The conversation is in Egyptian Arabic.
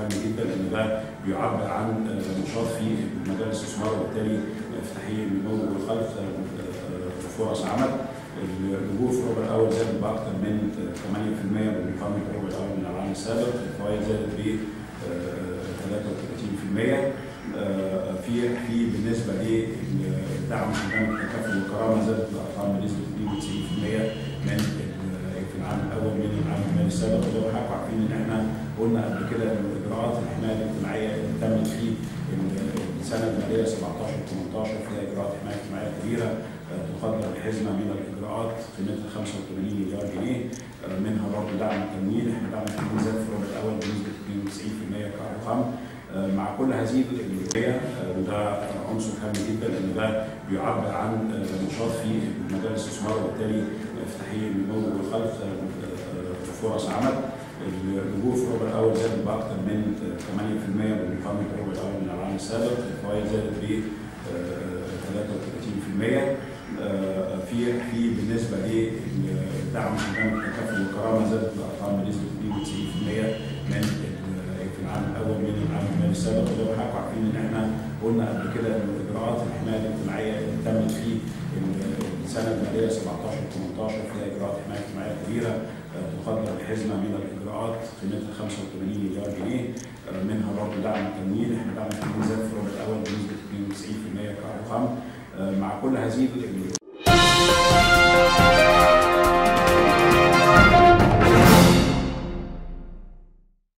هام جدا لان ده بيعبر عن نشاط في مجال الاستثمار وبالتالي في تحقيق النمو والخلق فرص عمل الرجوع في الربع الاول زاد باكثر من 8% بالمقارنه بالربع الاول من العام السابق، الفوائد زادت ب 33% في في بالنسبه للدعم قدام التكافل والكرامه زادت الارقام بنسبه 92% من في العام الاول من العام المالي السابق وزي ما حضراتكم عارفين ان احنا قلنا قبل كده ان اجراءات الحمايه الاجتماعيه اللي تمت في السنه الماليه 17 18 فيها اجراءات حمايه اجتماعيه كبيره تقدر بحزمه من الاجراءات قيمتها 85 مليار جنيه منها برضه دعم التمويل احنا دعم التمويل زاد في الربع الاول بنسبه 92% كارقام مع كل هذه الايجابيه وده عنصر هام جدا لان ده بيعبر عن نشاط في مجال الاستثمار وبالتالي في تحقيق النمو والخلق فرص عمل الرجوع في الربع الاول زاد باكثر من 8% بالمقارنه بالربع الاول من العام السابق، الفوائد زادت ب 33% في في بالنسبه للدعم قدام التكافل والكرامه زادت الارقام بنسبه 92% من في العام الاول من العام المالي السابق وزي ما حضراتكم عارفين ان احنا قلنا قبل كده ان اجراءات الحمايه الاجتماعيه اللي تمت في السنه الماليه 17 18 فيها اجراءات حمايه اجتماعيه كبيره تقدر بحزمه من الاجراءات قيمتها 85 مليار جنيه منها برضه دعم التمويل احنا دعم التمويل زاد في الربع الاول بنسبه 92% كارقام مع كل هذه